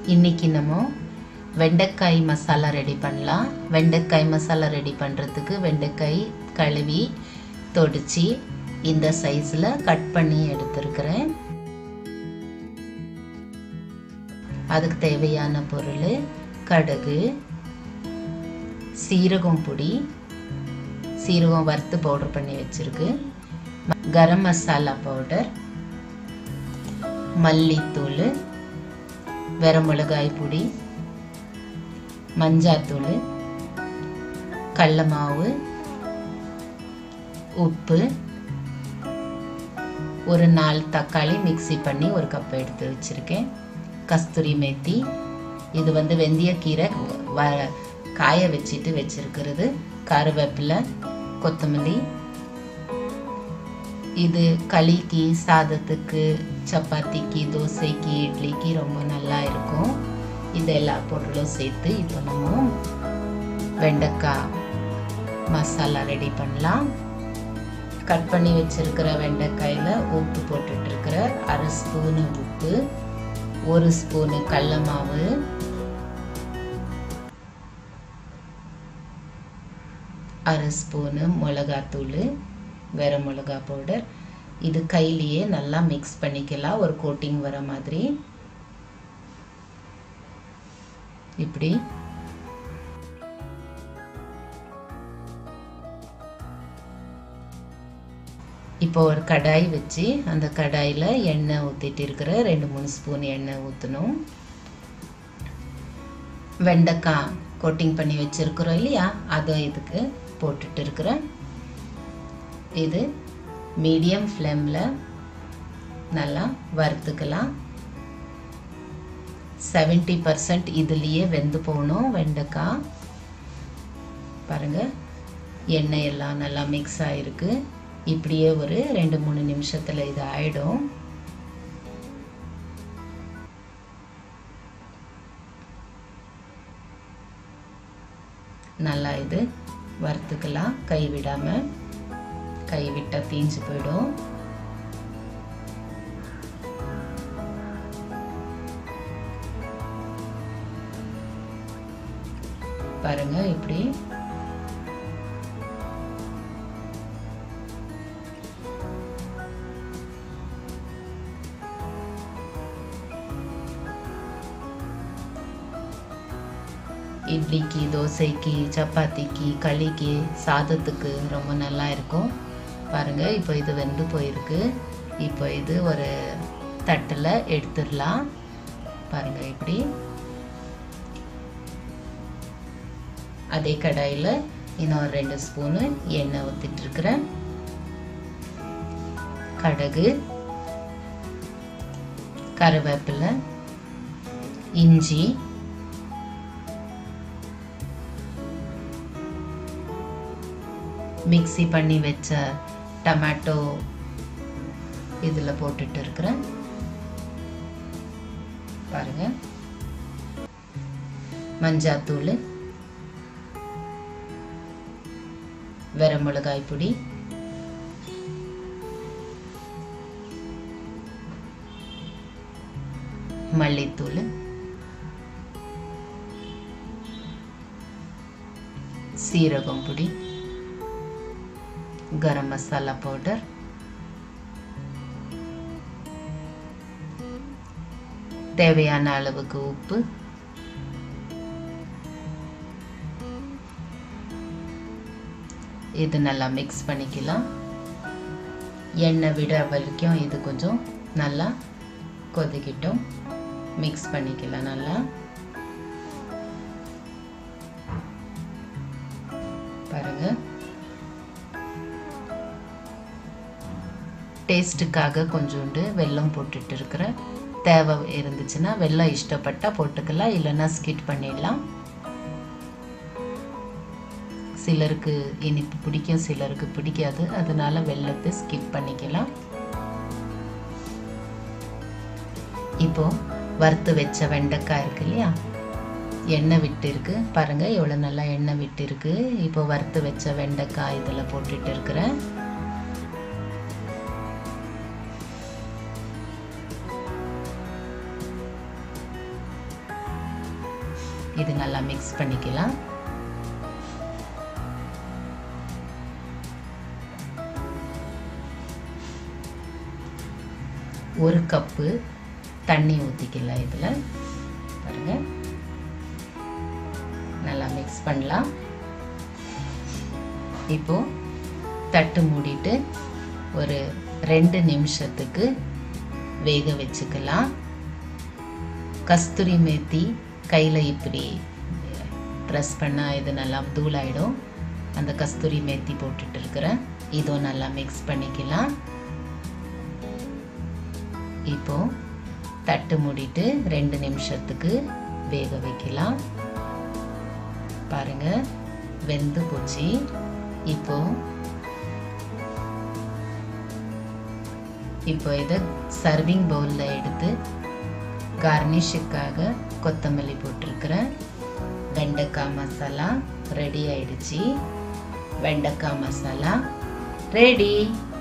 இன்னைக்கு நம்ம வெண்டைக்காய் மசாலா ரெடி பண்ணலாம் வெண்டைக்காய் மசாலா ரெடி பண்ணுறதுக்கு வெண்டைக்காய் கழுவி தொடிச்சு இந்த சைஸில் கட் பண்ணி எடுத்துருக்கிறேன் அதுக்கு தேவையான பொருள் கடுகு சீரகம் பொடி சீரகம் வறுத்து பவுடர் பண்ணி வச்சுருக்கு கரம் மசாலா பவுடர் மல்லித்தூள் வெரமிளகாய் பொடி மஞ்சாத்தூள் கடல மாவு உப்பு ஒரு நாலு தக்காளி மிக்சி பண்ணி ஒரு கப் எடுத்து வச்சுருக்கேன் கஸ்தூரி மேத்தி இது வந்து வெந்தயக்கீரை வ காய வச்சுட்டு வச்சிருக்கிறது கருவேப்பிலை கொத்தமல்லி இது களிக்கு சாதத்துக்கு சப்பாத்திக்கு தோசைக்கு இட்லிக்கு ரொம்ப நல்லா இருக்கும் இது எல்லா பொருளும் சேர்த்து இப்போ நம்ம வெண்டைக்காய் மசாலா ரெடி பண்ணலாம் கட் பண்ணி வச்சிருக்கிற வெண்டைக்காயில் உப்பு போட்டுட்டு இருக்கிற அரை ஸ்பூனு உப்பு ஒரு ஸ்பூனு கடல மாவு அரை ஸ்பூனு மிளகாத்தூள் வேற மிளகா பவுடர் இது கையிலேயே நல்லா மிக்ஸ் பண்ணிக்கலாம் ஒரு கோட்டிங் வர மாதிரி இப்படி இப்போ ஒரு கடாய் வச்சு அந்த கடாயில் எண்ணெய் ஊற்றிட்டு இருக்கிற ரெண்டு மூணு ஸ்பூன் எண்ணெய் ஊற்றணும் வெண்டைக்காய் கோட்டிங் பண்ணி வச்சுருக்குறோம் இல்லையா அதை இதுக்கு போட்டுட்டு இருக்கிறேன் இது மீடியம் ஃப்ளேமில் நல்லா வறுத்துக்கலாம் செவன்ட்டி பர்சன்ட் இதுலேயே வெந்து போகணும் வெண்டைக்காய் பாருங்கள் எண்ணெய் எல்லாம் நல்லா மிக்ஸ் ஆகிருக்கு இப்படியே ஒரு ரெண்டு மூணு நிமிஷத்தில் இது ஆயிடும் நல்லா இது வறுத்துக்கலாம் கை விடாமல் கை விட்டால் தீஞ்சு போயிடும் பாருங்க இப்படி இட்லிக்கு தோசைக்கு சப்பாத்திக்கு களிக்கு சாதத்துக்கு ரொம்ப நல்லா இருக்கும் பாருங்கள் இப்போ இது வெந்து போயிருக்கு இப்போ இது ஒரு தட்டில் எடுத்துடலாம் பாருங்கள் இப்படி அதே கடாயில் இன்னும் ரெண்டு ஸ்பூனு எண்ணெய் ஊற்றிட்டுருக்குறேன் கடுகு கருவேப்பிலை இஞ்சி மிக்சி பண்ணி வச்ச டமாட்டோ இதில் போட்டுட்டு இருக்கிறேன் பாருங்க மஞ்சாத்தூள் வெர மிளகாய் பொடி மல்லித்தூள் சீரகம் பொடி ಗರಂ ಮಸಾಲ ಪೌಡರ್ தேவையான அளவுக்கு உப்பு இது நல்லா மிக்ஸ் பண்ணிக்கலாம் எண்ணெய் விட வரைக்கும் இது கொஞ்சம் நல்லா கொதிக்கிட்டோம் மிக்ஸ் பண்ணிக்கலாம் நல்லா பாருங்கள் டேஸ்ட்டுக்காக கொஞ்சோண்டு வெல்லம் போட்டுட்டு இருக்கிறேன் தேவை இருந்துச்சுன்னா வெல்லம் இஷ்டப்பட்டால் போட்டுக்கலாம் இல்லைன்னா ஸ்கிட் பண்ணிடலாம் சிலருக்கு இனிப்பு பிடிக்கும் சிலருக்கு பிடிக்காது அதனால வெல்லத்தை ஸ்கிப் பண்ணிக்கலாம் இப்போ வறுத்து வச்ச வெண்டைக்காய் இருக்கு இல்லையா எண்ணெய் விட்டு இருக்கு பாருங்க எவ்வளோ நல்லா எண்ணெய் விட்டு இருக்கு இப்போ வறுத்து வச்ச வெண்டைக்காய் இதில் போட்டுட்டு இருக்கிறேன் இது நல்லா மிக்ஸ் பண்ணிக்கலாம் ஒரு கப்பு தண்ணி ஊற்றிக்கலாம் இதில் பாருங்க நல்லா மிக்ஸ் பண்ணலாம் இப்போ தட்டு மூடிட்டு ஒரு ரெண்டு நிமிஷத்துக்கு வேக வச்சுக்கலாம் கஸ்தூரி மேத்தி கையில் இப்படி ப்ரெஸ் பண்ணால் இது நல்லா தூளாயிடும் அந்த கஸ்தூரி மேத்தி போட்டுட்டு இருக்கிறேன் இதுவும் நல்லா மிக்ஸ் பண்ணிக்கலாம் இப்போ தட்டு மூடிட்டு ரெண்டு நிமிஷத்துக்கு வேக வைக்கலாம் பாருங்க வெந்து போச்சு இப்போ இப்போ இதை சர்விங் பவுலில் எடுத்து கார்னிஷுக்காக கொத்தமல்லி போட்டிருக்கிறேன் வெண்டைக்காய் மசாலா ரெடி ஆயிடுச்சு வெண்டைக்காய் மசாலா ரெடி